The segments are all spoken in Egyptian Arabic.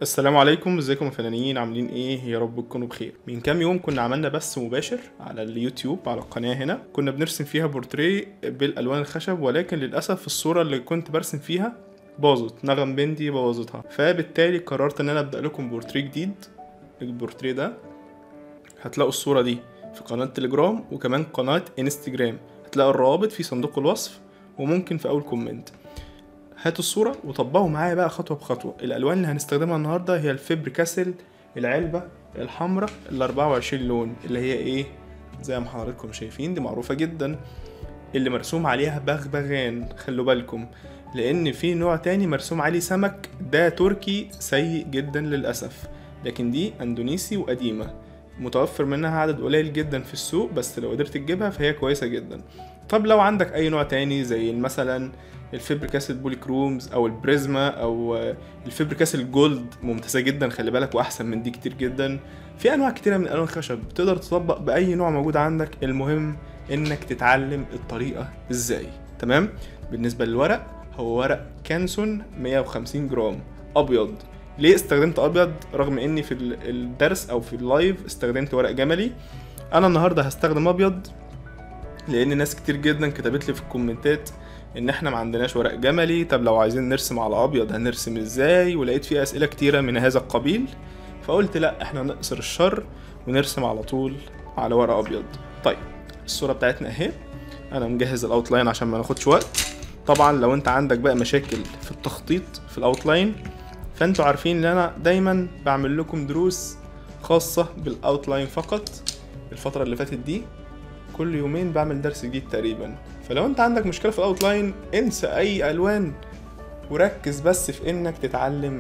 السلام عليكم ازيكم يا فنانين عاملين ايه يا رب تكونوا بخير من كام يوم كنا عملنا بث مباشر على اليوتيوب على القناه هنا كنا بنرسم فيها بورتريه بالالوان الخشب ولكن للاسف الصوره اللي كنت برسم فيها باظت نغم بندي بوظتها فبالتالي قررت ان انا ابدا لكم بورتريه جديد البورتريه ده هتلاقوا الصوره دي في قناه تليجرام وكمان قناه انستجرام هتلاقوا الروابط في صندوق الوصف وممكن في اول كومنت هاتوا الصورة وطبقوا معايا بقى خطوة بخطوة الألوان اللي هنستخدمها النهاردة هي الفبر كاسل العلبة الحمراء ال 24 لون اللي هي ايه زي ما حضراتكم شايفين دي معروفة جدا اللي مرسوم عليها بغبغان خلوا بالكم لأن في نوع تاني مرسوم عليه سمك ده تركي سيء جدا للأسف لكن دي أندونيسي وقديمة متوفر منها عدد قليل جدا في السوق بس لو قدرت تجيبها فهي كويسة جدا طب لو عندك أي نوع تاني زي مثلا الفبر كاسل بوليكرومز او البريزما او الفبر كاسل جولد ممتازه جدا خلي بالك واحسن من دي كتير جدا في انواع كتيره من الوان الخشب تقدر تطبق باي نوع موجود عندك المهم انك تتعلم الطريقه ازاي تمام بالنسبه للورق هو ورق كانسون 150 جرام ابيض ليه استخدمت ابيض رغم اني في الدرس او في اللايف استخدمت ورق جملي انا النهارده هستخدم ابيض لان ناس كتير جدا كتبت لي في الكومنتات ان احنا ما عندناش ورق جملي طب لو عايزين نرسم على ابيض هنرسم ازاي ولقيت فيه اسئله كتيره من هذا القبيل فقلت لا احنا نقصر الشر ونرسم على طول على ورق ابيض طيب الصوره بتاعتنا اهي انا مجهز الاوتلاين عشان ما ناخدش وقت طبعا لو انت عندك بقى مشاكل في التخطيط في الاوتلاين فانتوا عارفين ان انا دايما بعمل لكم دروس خاصه بالاوتلاين فقط الفتره اللي فاتت دي كل يومين بعمل درس جديد تقريبا فلو انت عندك مشكله في الاوتلاين انسى اي الوان وركز بس في انك تتعلم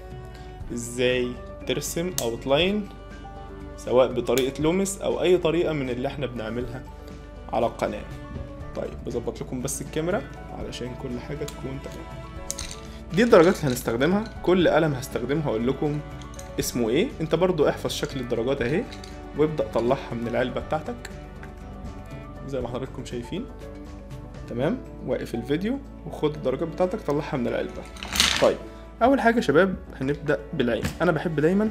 ازاي ترسم اوتلاين سواء بطريقه لومس او اي طريقه من اللي احنا بنعملها على القناه طيب بظبط لكم بس الكاميرا علشان كل حاجه تكون تمام دي الدرجات اللي هنستخدمها كل قلم هستخدمه هقول لكم اسمه ايه انت برضو احفظ شكل الدرجات اهي وابدا طلعها من العلبه بتاعتك زي ما حضراتكم شايفين تمام واقف الفيديو وخد الدرجات بتاعتك طلعها من العلبة طيب اول حاجة يا شباب هنبدأ بالعين انا بحب دايما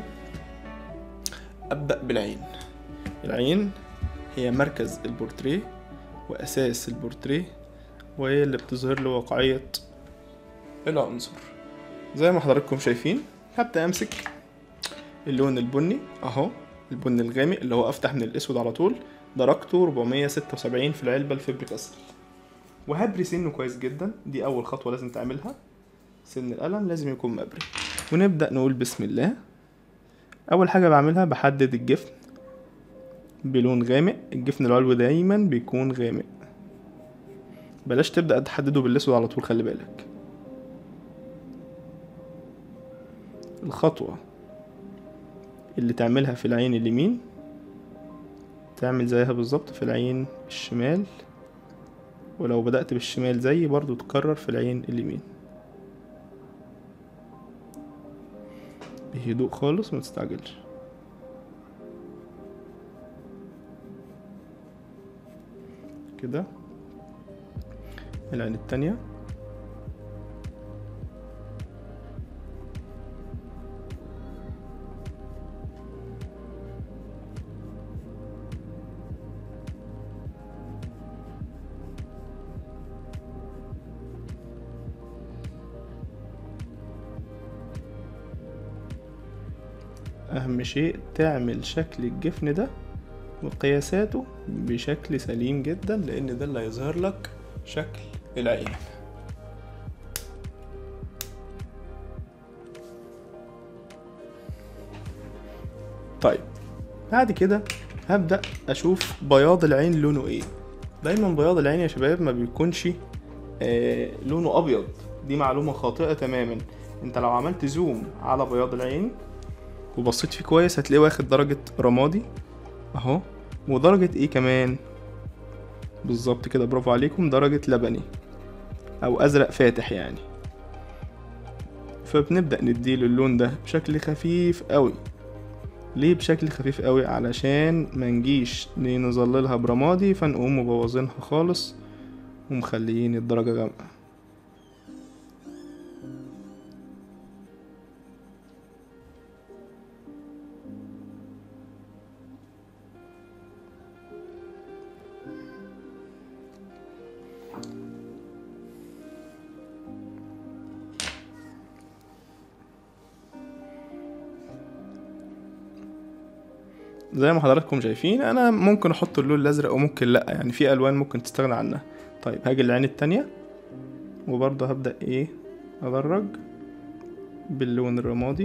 ابدأ بالعين العين هي مركز البورتريه واساس البورتريه وهي اللي بتظهر له واقعية العنصر زي ما حضراتكم شايفين هبدأ امسك اللون البني اهو البني الغامق اللي هو افتح من الاسود على طول درجته 476 في العلبة الفبر كسل وهبري سنه كويس جدا دي اول خطوه لازم تعملها سن القلم لازم يكون مبري ونبدا نقول بسم الله اول حاجه بعملها بحدد الجفن بلون غامق الجفن العلوي دايما بيكون غامق بلاش تبدا تحدده بالاسود على طول خلي بالك الخطوه اللي تعملها في العين اليمين تعمل زيها بالظبط في العين الشمال ولو بدأت بالشمال زي برضو تكرر في العين اليمين بهدوء خالص ما تستعجلش كده العين التانية أهم شيء تعمل شكل الجفن ده وقياساته بشكل سليم جدا لأن ده اللي هيظهر لك شكل العين طيب بعد كده هبدأ أشوف بياض العين لونه إيه دايما بياض العين يا شباب ما بيكونش آه لونه أبيض دي معلومة خاطئة تماما انت لو عملت زوم على بياض العين وبصيت فيه كويس هتلاقيه واخد درجة رمادي اهو ودرجة ايه كمان بالظبط كده برافو عليكم درجة لبني او ازرق فاتح يعني فبنبدأ نديله اللون ده بشكل خفيف قوي ليه بشكل خفيف قوي علشان ما نجيش نظللها برمادي فنقوم مبوظينها خالص ومخليين الدرجة غامقة زي ما حضراتكم شايفين انا ممكن احط اللون الازرق وممكن لا يعني في الوان ممكن تستغنى عنها طيب هاجي العين التانية وبرضه هبدأ ايه ادرج باللون الرمادي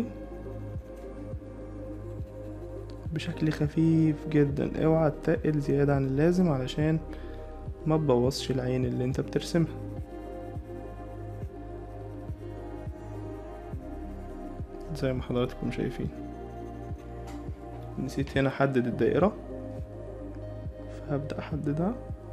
بشكل خفيف جدا اوعى تقل زيادة عن اللازم علشان ما تبوظش العين اللي انت بترسمها زي ما حضراتكم شايفين نسيت هنا احدد الدائرة فهبدأ احددها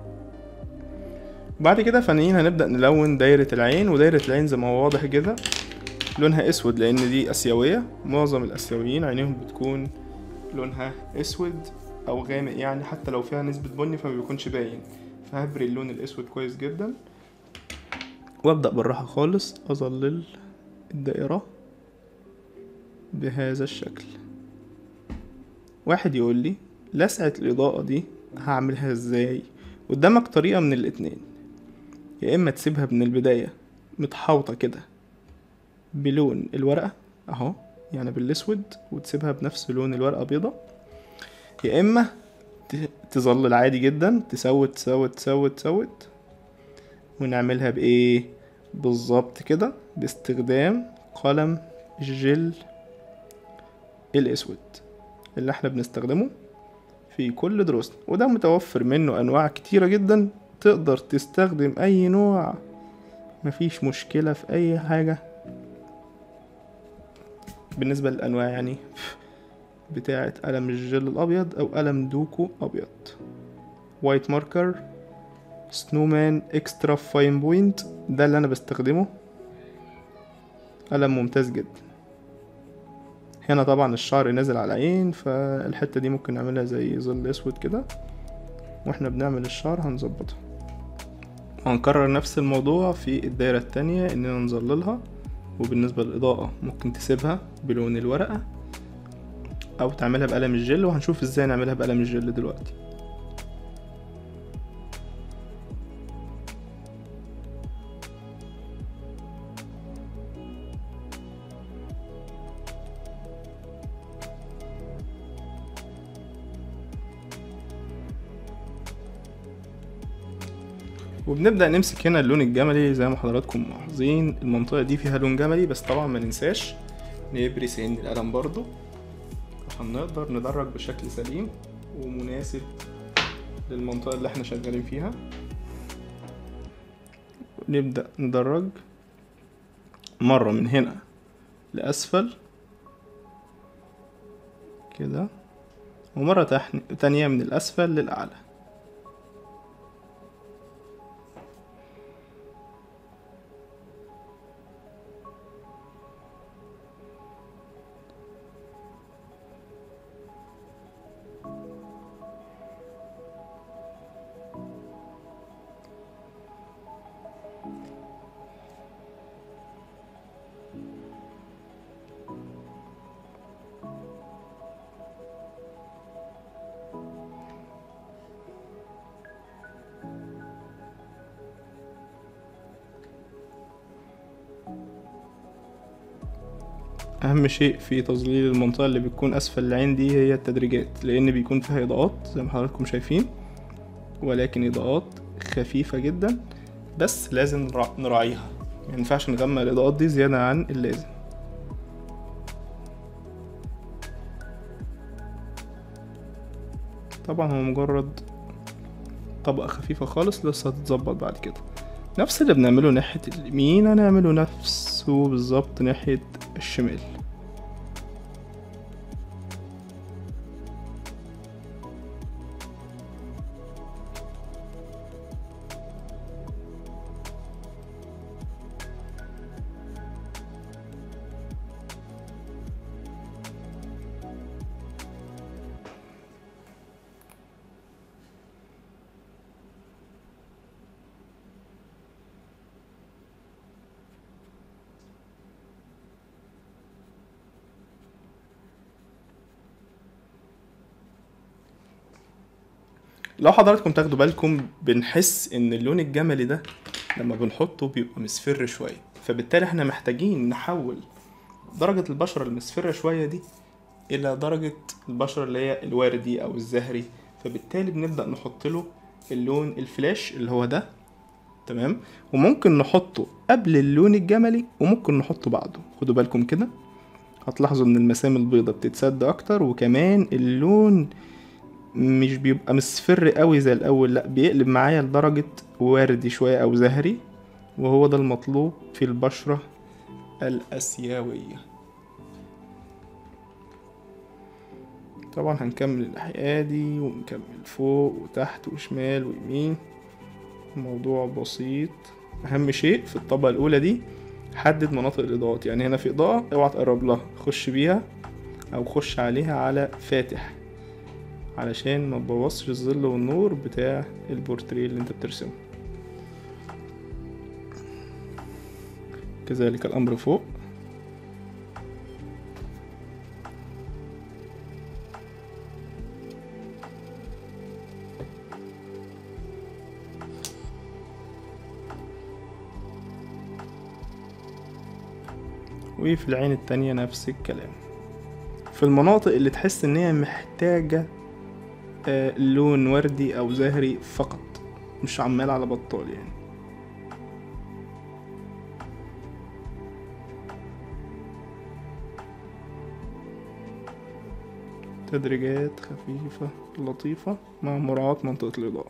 بعد كده فنانين هنبدأ نلون دايرة العين ودايرة العين زي ما هو واضح كده لونها اسود لان دي اسيوية معظم الاسيويين عينيهم بتكون لونها اسود او غامق يعني حتى لو فيها نسبة بني فما بيكونش باين فهبري اللون الاسود كويس جدا وابدأ بالراحة خالص اظلل الدائرة بهذا الشكل واحد يقول لي لسعة الإضاءة دي هعملها ازاي قدامك طريقة من الاتنين يا إما تسيبها من البداية متحوطة كده بلون الورقة أهو يعني بالأسود وتسيبها بنفس لون الورقة بيضة يا إما ت- تظلل عادي جدا تسوت تسوت تسوت تسوت ونعملها بإيه بالظبط كده باستخدام قلم الجل الأسود اللي احنا بنستخدمه في كل دروسنا وده متوفر منه أنواع كتيرة جدا تقدر تستخدم أي نوع مفيش مشكلة في أي حاجة بالنسبة للأنواع يعني بتاعة قلم الجل الأبيض أو قلم دوكو أبيض وايت ماركر سنومان اكسترا فاين بوينت ده اللي أنا بستخدمه قلم ممتاز جدا هنا طبعا الشعر نازل على العين فالحتة دي ممكن نعملها زي ظل اسود كده واحنا بنعمل الشعر هنظبطها هنكرر نفس الموضوع في الدايرة التانية اننا نظللها وبالنسبة للإضاءة ممكن تسيبها بلون الورقة أو تعملها بقلم الجل وهنشوف ازاي نعملها بقلم الجل دلوقتي وبنبدأ نمسك هنا اللون الجملي زي ما حضراتكم ملاحظين المنطقة دي فيها لون جملي بس طبعا ما ننساش نبري سن القلم برضو عشان نقدر ندرج بشكل سليم ومناسب للمنطقة اللي احنا شغالين فيها نبدأ ندرج مرة من هنا لأسفل كده ومرة تحن- تانية من الأسفل للأعلى اهم شيء في تظليل المنطقه اللي بتكون اسفل العين دي هي التدريجات لان بيكون فيها اضاءات زي ما حضراتكم شايفين ولكن اضاءات خفيفه جدا بس لازم نرا- نراعيها ما ينفعش نغمق الاضاءات دي زياده عن اللازم طبعا هو مجرد طبقه خفيفه خالص لسه هتتظبط بعد كده نفس اللي بنعمله ناحيه اليمين هنعمله نفسه بالظبط ناحيه الشمال لو حضراتكم تاخدوا بالكم بنحس ان اللون الجملي ده لما بنحطه بيبقى مصفر شوية فبالتالي احنا محتاجين نحول درجة البشرة المصفرة شوية دي الى درجة البشرة اللي هي الوردي او الزهري فبالتالي بنبدأ نحط له اللون الفلاش اللي هو ده تمام وممكن نحطه قبل اللون الجملي وممكن نحطه بعده خدوا بالكم كده هتلاحظوا ان المسام البيضة بتتسد اكتر وكمان اللون مش بيبقى مصفر قوي زي الاول لا بيقلب معايا لدرجة وردي شوية او زهري وهو ده المطلوب في البشرة الاسيوية طبعا هنكمل الناحية دي ونكمل فوق وتحت وشمال ويمين الموضوع بسيط اهم شيء في الطبقة الاولى دي حدد مناطق الاضاءات يعني هنا في اضاءة اوعى تقرب لها خش بيها او خش عليها على فاتح علشان ما تبوظش الظل والنور بتاع البورتريه اللي انت بترسمه كذلك الامر فوق وفي العين التانية نفس الكلام في المناطق اللي تحس ان هي محتاجة آه، لون وردي او زهري فقط مش عمال على بطال يعني تدريجات خفيفة لطيفة مع مراعاة منطقة الإضاءة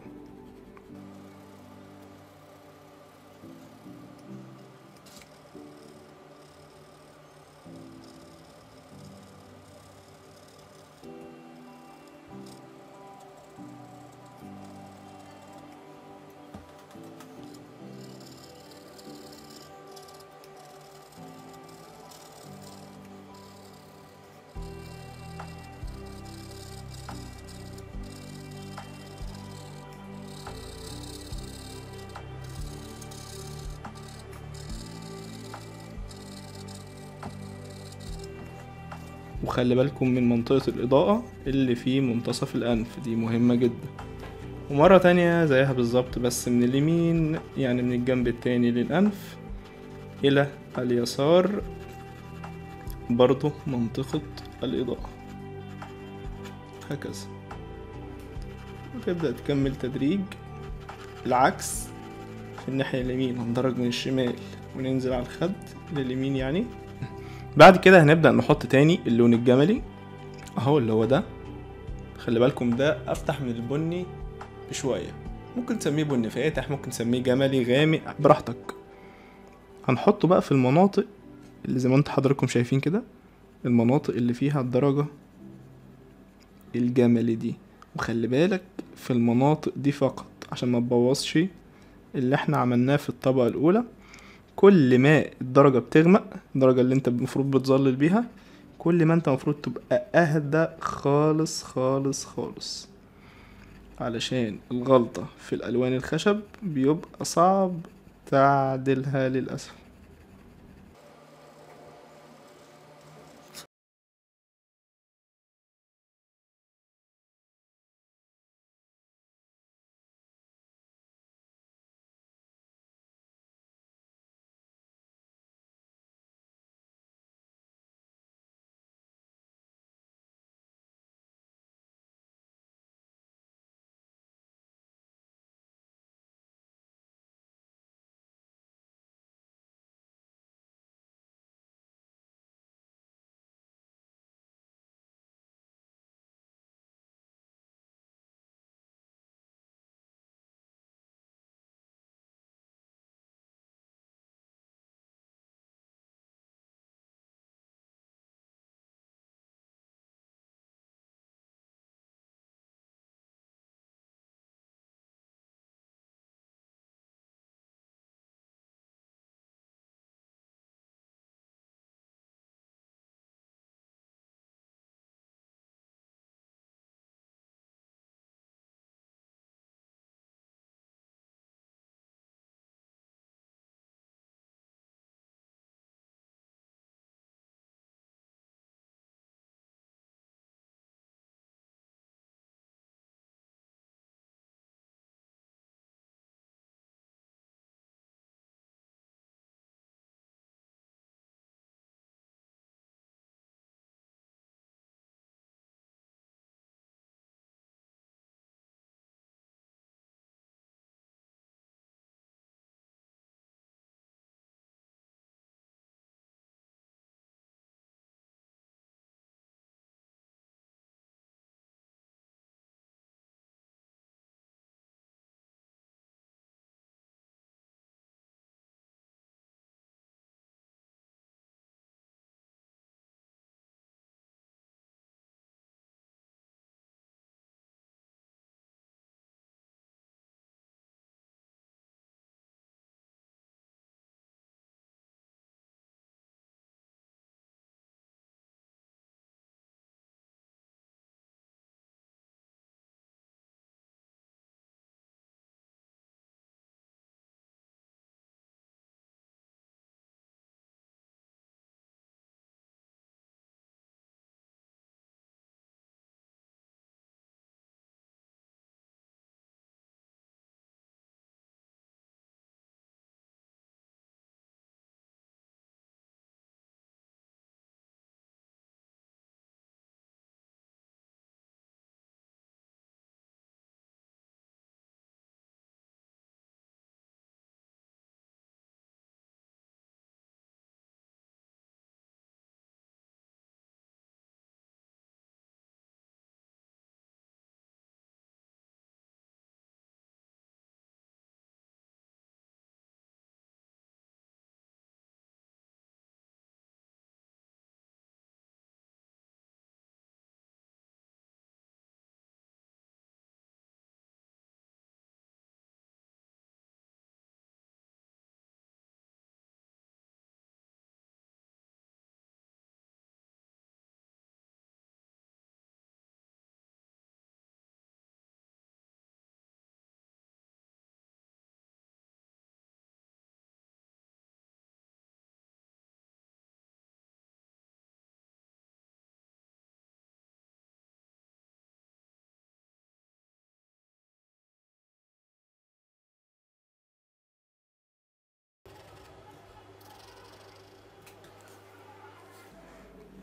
وخلي بالكم من منطقة الإضاءة اللي في منتصف الأنف دي مهمة جدا ومرة تانية زيها بالظبط بس من اليمين يعني من الجنب التاني للأنف إلى اليسار برضو منطقة الإضاءة هكذا وتبدأ تكمل تدريج العكس في الناحية اليمين هندرج من الشمال وننزل على الخد لليمين يعني بعد كده هنبدأ نحط تاني اللون الجملي اهو اللي هو ده خلي بالكم ده افتح من البني بشوية ممكن تسميه بني فاتح ممكن تسميه جملي غامق براحتك هنحطه بقى في المناطق اللي زي ما انت حضراتكم شايفين كده المناطق اللي فيها الدرجة الجملي دي وخلي بالك في المناطق دي فقط عشان ما تبوظش اللي احنا عملناه في الطبقة الأولى كل ما الدرجة بتغمق الدرجة اللي انت المفروض بتظلل بيها كل ما انت المفروض تبقى اهدى خالص خالص خالص علشان الغلطة في الألوان الخشب بيبقى صعب تعدلها للأسف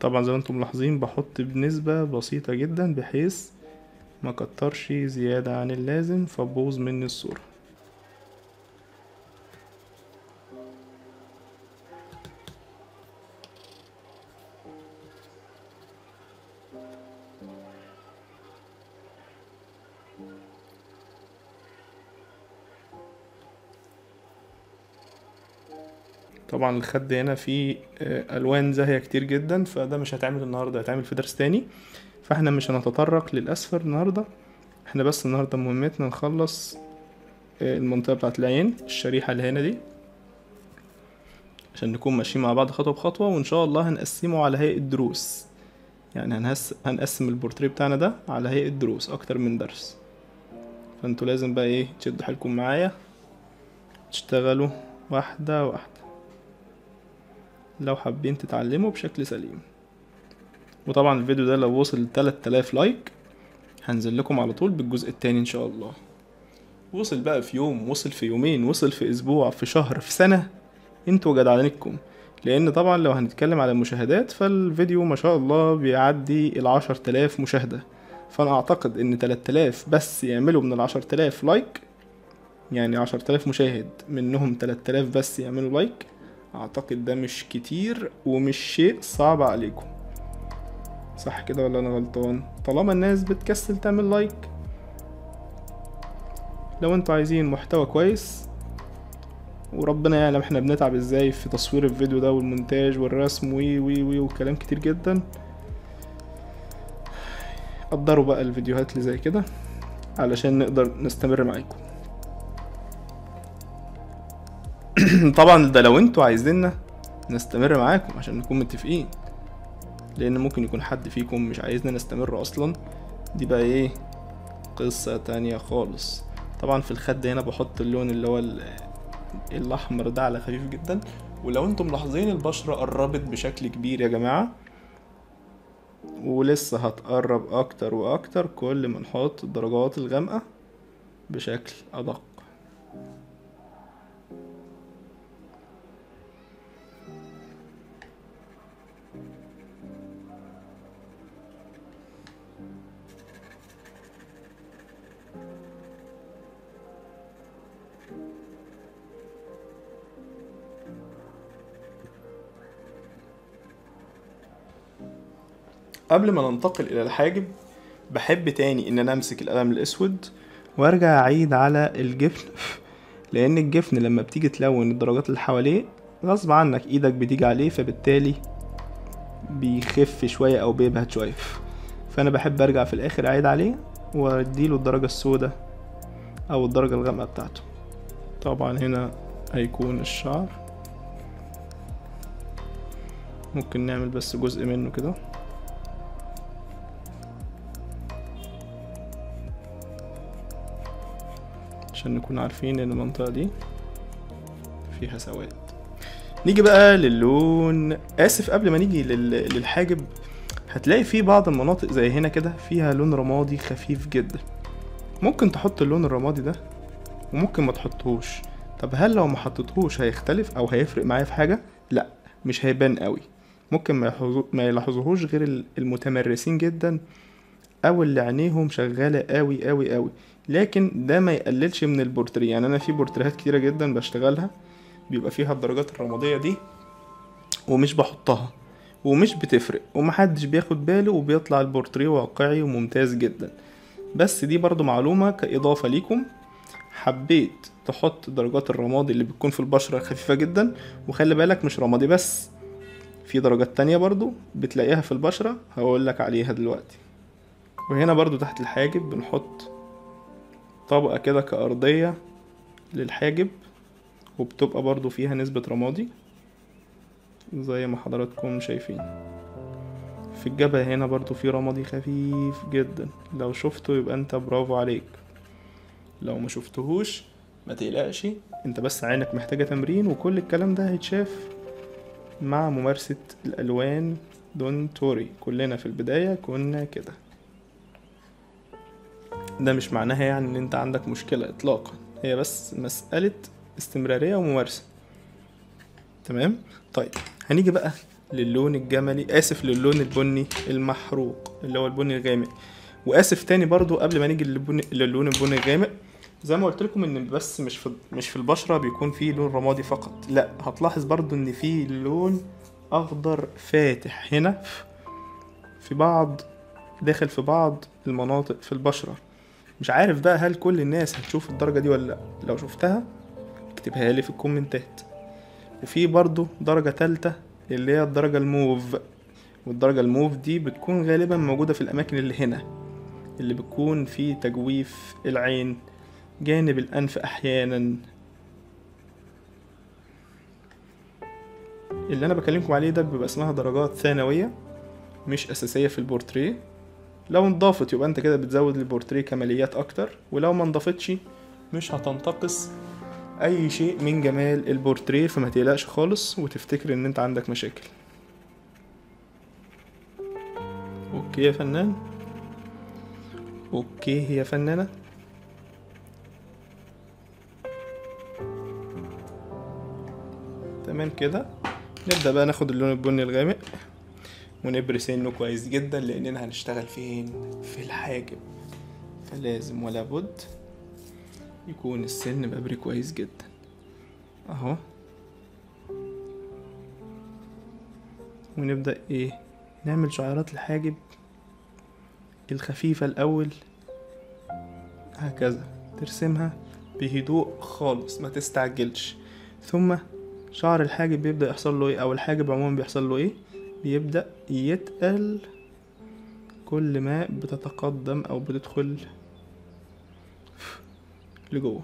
طبعا زي ما انتم ملاحظين بحط بنسبة بسيطة جدا بحيث ما كترش زيادة عن اللازم فبوظ مني الصورة طبعا الخد هنا فيه آه، الوان زاهيه كتير جدا فده مش هيتعمل النهارده هيتعمل في درس تاني فاحنا مش هنتطرق للاسفل النهارده احنا بس النهارده مهمتنا نخلص آه، المنطقه بتاعت العين الشريحه اللي هنا دي عشان نكون ماشيين مع بعض خطوه بخطوه وان شاء الله هنقسمه على هيئه دروس يعني هنهس هنقسم البورتريه بتاعنا ده على هيئه دروس اكتر من درس فانتوا لازم بقى ايه تشدوا حيلكم معايا تشتغلوا واحده واحده لو حابين تتعلموا بشكل سليم وطبعا الفيديو ده لو وصل 3000 لايك هنزل لكم على طول بالجزء التاني ان شاء الله وصل بقى في يوم وصل في يومين وصل في اسبوع في شهر في سنة انتوا جدعانكم لان طبعا لو هنتكلم على المشاهدات فالفيديو ما شاء الله بيعدي العشر تلاف مشاهدة فانا اعتقد ان 3000 بس يعملوا من العشر تلاف لايك يعني عشر تلاف مشاهد منهم 3000 بس يعملوا لايك اعتقد ده مش كتير ومش شيء صعب عليكم صح كده ولا انا غلطان طالما الناس بتكسل تعمل لايك لو انتوا عايزين محتوى كويس وربنا يعلم احنا بنتعب ازاي في تصوير الفيديو ده والمونتاج والرسم وي وي وي وكلام كتير جدا قدروا بقى الفيديوهات اللي زي كده علشان نقدر نستمر معاكم طبعا ده لو انتوا عايزيننا نستمر معاكم عشان نكون متفقين لان ممكن يكون حد فيكم مش عايزنا نستمر اصلا دي بقى ايه قصة تانية خالص طبعا في الخد هنا بحط اللون اللي هو ال- الاحمر ده على خفيف جدا ولو انتم ملاحظين البشرة قربت بشكل كبير يا جماعة ولسه هتقرب اكتر واكتر كل ما نحط الدرجات الغامقة بشكل ادق قبل ما ننتقل الى الحاجب بحب تاني ان انا امسك القلم الاسود وارجع اعيد على الجفن لان الجفن لما بتيجي تلون الدرجات اللي حواليه غصب عنك ايدك بتيجي عليه فبالتالي بيخف شوية او بيبهت شوية فانا بحب ارجع في الاخر اعيد عليه واديله الدرجة السوداء او الدرجة الغامقة بتاعته طبعا هنا هيكون الشعر ممكن نعمل بس جزء منه كده عشان نكون عارفين ان المنطقة دي فيها سواد نيجي بقى للون اسف قبل ما نيجي لل... للحاجب هتلاقي في بعض المناطق زي هنا كده فيها لون رمادي خفيف جدا ممكن تحط اللون الرمادي ده وممكن ما تحطهوش طب هل لو ما حطيتهوش هيختلف او هيفرق معايا في حاجه لا مش هيبان قوي ممكن ما, يحظو... ما يلاحظوهوش غير ال- المتمرسين جدا او اللي عينيهم شغاله قوي قوي قوي لكن ده ما يقللش من البورتريه يعني انا في بورتريهات كتيره جدا بشتغلها بيبقى فيها الدرجات الرماديه دي ومش بحطها ومش بتفرق ومحدش بياخد باله وبيطلع البورتريه واقعي وممتاز جدا بس دي برضو معلومة كإضافة ليكم حبيت تحط درجات الرمادي اللي بتكون في البشرة خفيفة جدا وخلي بالك مش رمادي بس في درجات تانية برضو بتلاقيها في البشرة هقولك عليها دلوقتي وهنا برضو تحت الحاجب بنحط طبقة كده كأرضية للحاجب وبتبقى برضو فيها نسبة رمادي زي ما حضراتكم شايفين في الجبهة هنا برضو في رمادي خفيف جدا لو شفته يبقى انت برافو عليك لو ما شفتهوش ما تقلقش انت بس عينك محتاجة تمرين وكل الكلام ده هيتشاف مع ممارسة الألوان دون توري كلنا في البداية كنا كده ده مش معناها يعني ان انت عندك مشكلة اطلاقا هي بس مسألة استمرارية وممارسة تمام طيب هنيجي بقى للون الجملي اسف للون البني المحروق اللي هو البني الغامق واسف تاني برضو قبل ما نيجي للبني للون البني الغامق زي ما قلت لكم ان بس مش في مش في البشره بيكون فيه لون رمادي فقط لا هتلاحظ برضو ان فيه لون اخضر فاتح هنا في بعض داخل في بعض المناطق في البشره مش عارف بقى هل كل الناس هتشوف الدرجه دي ولا لا لو شفتها اكتبها لي في الكومنتات وفي برضو درجة تالتة اللي هي الدرجة الموف والدرجة الموف دي بتكون غالبا موجودة في الأماكن اللي هنا اللي بتكون في تجويف العين جانب الأنف أحيانا اللي أنا بكلمكم عليه ده بيبقى اسمها درجات ثانوية مش أساسية في البورتريه لو انضافت يبقى انت كده بتزود البورتريه كماليات أكتر ولو ما انضافتش مش هتنتقص اي شيء من جمال البورتريه فما تقلقش خالص وتفتكر ان انت عندك مشاكل اوكي يا فنان اوكي يا فنانة تمام كده نبدأ بقى ناخد اللون البني الغامق ونبري سنه كويس جدا لاننا هنشتغل فين في الحاجب فلازم ولا بد يكون السن مبري كويس جدا اهو ونبدأ ايه نعمل شعيرات الحاجب الخفيفة الأول هكذا ترسمها بهدوء خالص ما تستعجلش ثم شعر الحاجب بيبدأ يحصل له ايه أو الحاجب عموما بيحصل له ايه بيبدأ يتقل كل ما بتتقدم أو بتدخل لجوه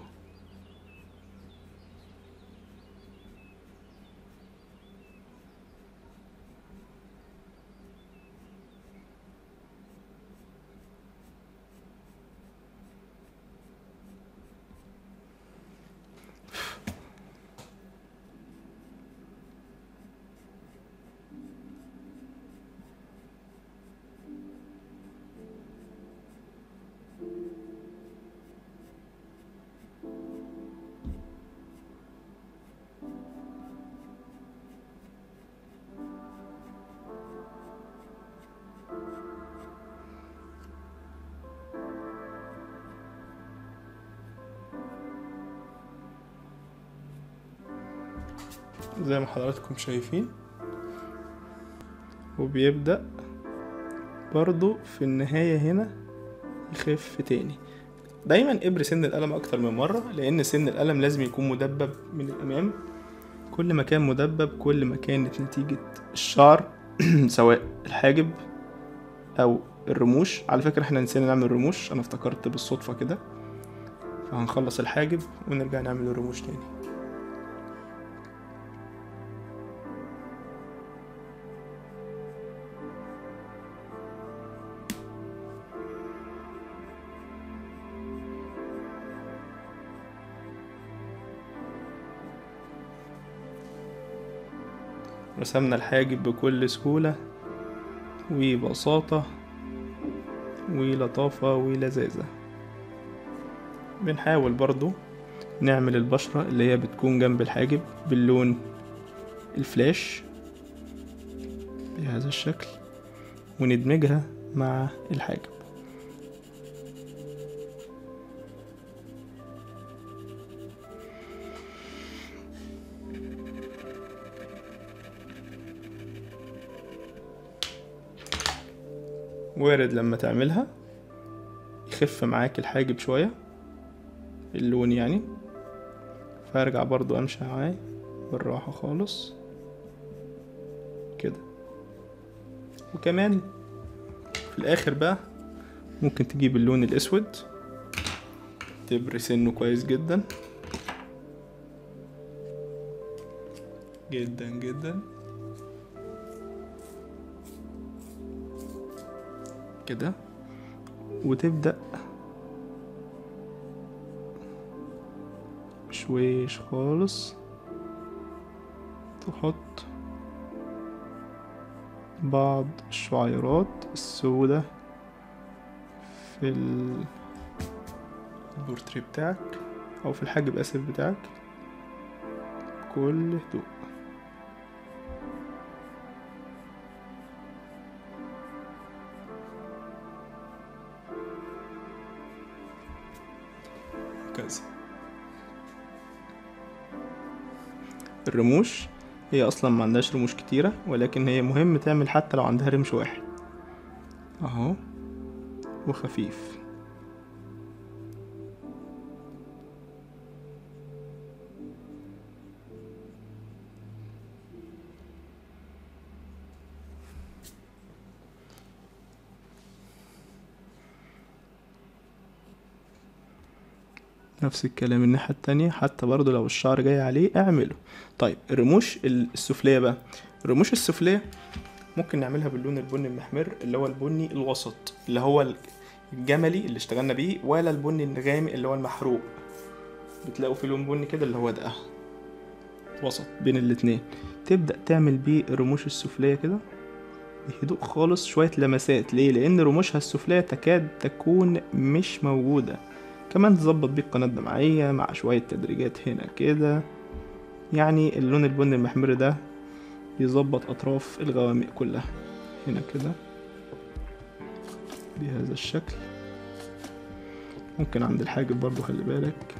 زي ما حضراتكم شايفين وبيبدأ برضو في النهاية هنا يخف تاني دايما ابري سن القلم اكتر من مرة لان سن القلم لازم يكون مدبب من الامام كل ما كان مدبب كل ما كانت نتيجة الشعر سواء الحاجب او الرموش على فكرة احنا نسينا نعمل رموش انا افتكرت بالصدفة كده فهنخلص الحاجب ونرجع نعمل الرموش تاني رسمنا الحاجب بكل سهولة وبساطة ولطافة ولذاذة بنحاول برضو نعمل البشرة اللي هي بتكون جنب الحاجب باللون الفلاش بهذا الشكل وندمجها مع الحاجب وارد لما تعملها يخف معاك الحاجب شوية اللون يعني فارجع برضو امشي معاه بالراحة خالص كده وكمان في الاخر بقى ممكن تجيب اللون الاسود تبري سنه كويس جدا جدا جدا كده وتبدأ شويش خالص تحط بعض الشعيرات السوداء في ال- البورتريه بتاعك او في الحاجب اسف بتاعك بكل هدوء وهكذا الرموش هي اصلا ما عندهاش رموش كتيرة ولكن هي مهم تعمل حتى لو عندها رمش واحد اهو وخفيف نفس الكلام الناحية التانية حتى برضو لو الشعر جاي عليه اعمله طيب الرموش السفلية بقى الرموش السفلية ممكن نعملها باللون البني المحمر اللي هو البني الوسط اللي هو الجملي اللي اشتغلنا بيه ولا البني الغامق اللي هو المحروق بتلاقوا في لون بني كده اللي هو ده وسط بين الاتنين تبدأ تعمل بيه الرموش السفلية كده بهدوء خالص شوية لمسات ليه؟ لأن رموشها السفلية تكاد تكون مش موجودة كمان تظبط بيه القناة الدمعية مع شوية تدريجات هنا كده يعني اللون البني المحمر ده يظبط أطراف الغوامق كلها هنا كده بهذا الشكل ممكن عند الحاجب برضو خلي بالك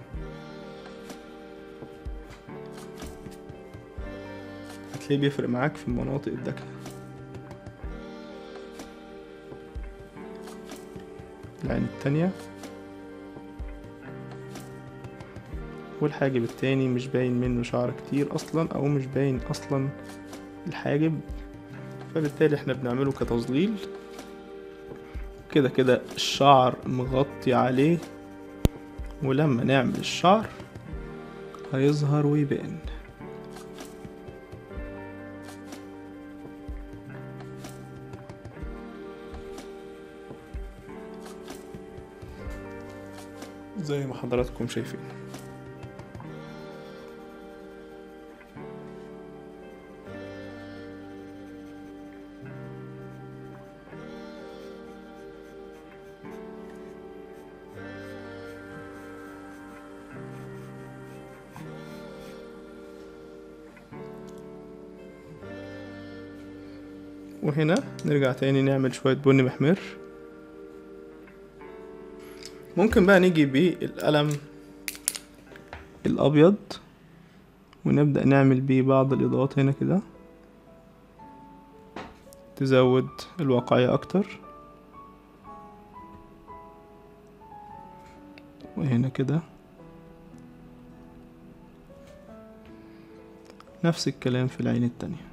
هتلاقيه بيفرق معاك في المناطق الداكنة العين التانية والحاجب التاني مش باين منه شعر كتير اصلا او مش باين اصلا الحاجب فبالتالي احنا بنعمله كتظليل كده كده الشعر مغطي عليه ولما نعمل الشعر هيظهر ويبان زي ما حضراتكم شايفين وهنا نرجع تاني نعمل شوية بني محمر ممكن بقى نيجي بالقلم الأبيض ونبدأ نعمل بيه بعض الإضاءات هنا كده تزود الواقعية أكتر وهنا كده نفس الكلام في العين التانية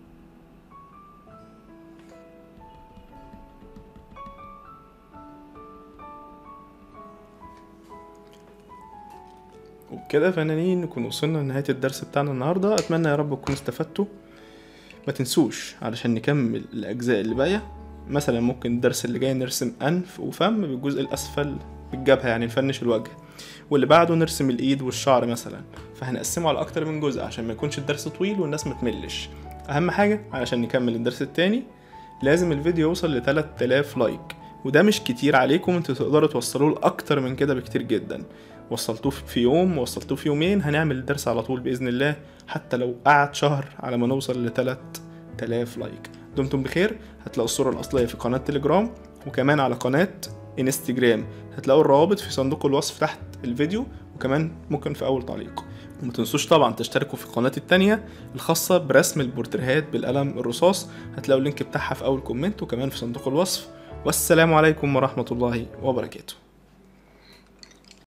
وبكده فنانين نكون وصلنا لنهاية الدرس بتاعنا النهاردة أتمنى يا رب تكونوا استفدتوا ما تنسوش علشان نكمل الأجزاء اللي باقية مثلا ممكن الدرس اللي جاي نرسم أنف وفم بالجزء الأسفل بالجبهة يعني نفنش الوجه واللي بعده نرسم الإيد والشعر مثلا فهنقسمه على أكتر من جزء عشان ما يكونش الدرس طويل والناس ما تملش أهم حاجة علشان نكمل الدرس التاني لازم الفيديو يوصل ل 3000 لايك وده مش كتير عليكم انتوا تقدروا توصلوه لأكتر من كده بكتير جدا وصلتوه في يوم وصلتوه في يومين هنعمل الدرس على طول بإذن الله حتى لو قعد شهر على ما نوصل ل 3000 لايك دمتم بخير هتلاقوا الصورة الأصلية في قناة تليجرام وكمان على قناة انستجرام هتلاقوا الروابط في صندوق الوصف تحت الفيديو وكمان ممكن في أول تعليق وما تنسوش طبعا تشتركوا في قناتي التانية الخاصة برسم البورتريهات بالقلم الرصاص هتلاقوا اللينك بتاعها في أول كومنت وكمان في صندوق الوصف والسلام عليكم ورحمة الله وبركاته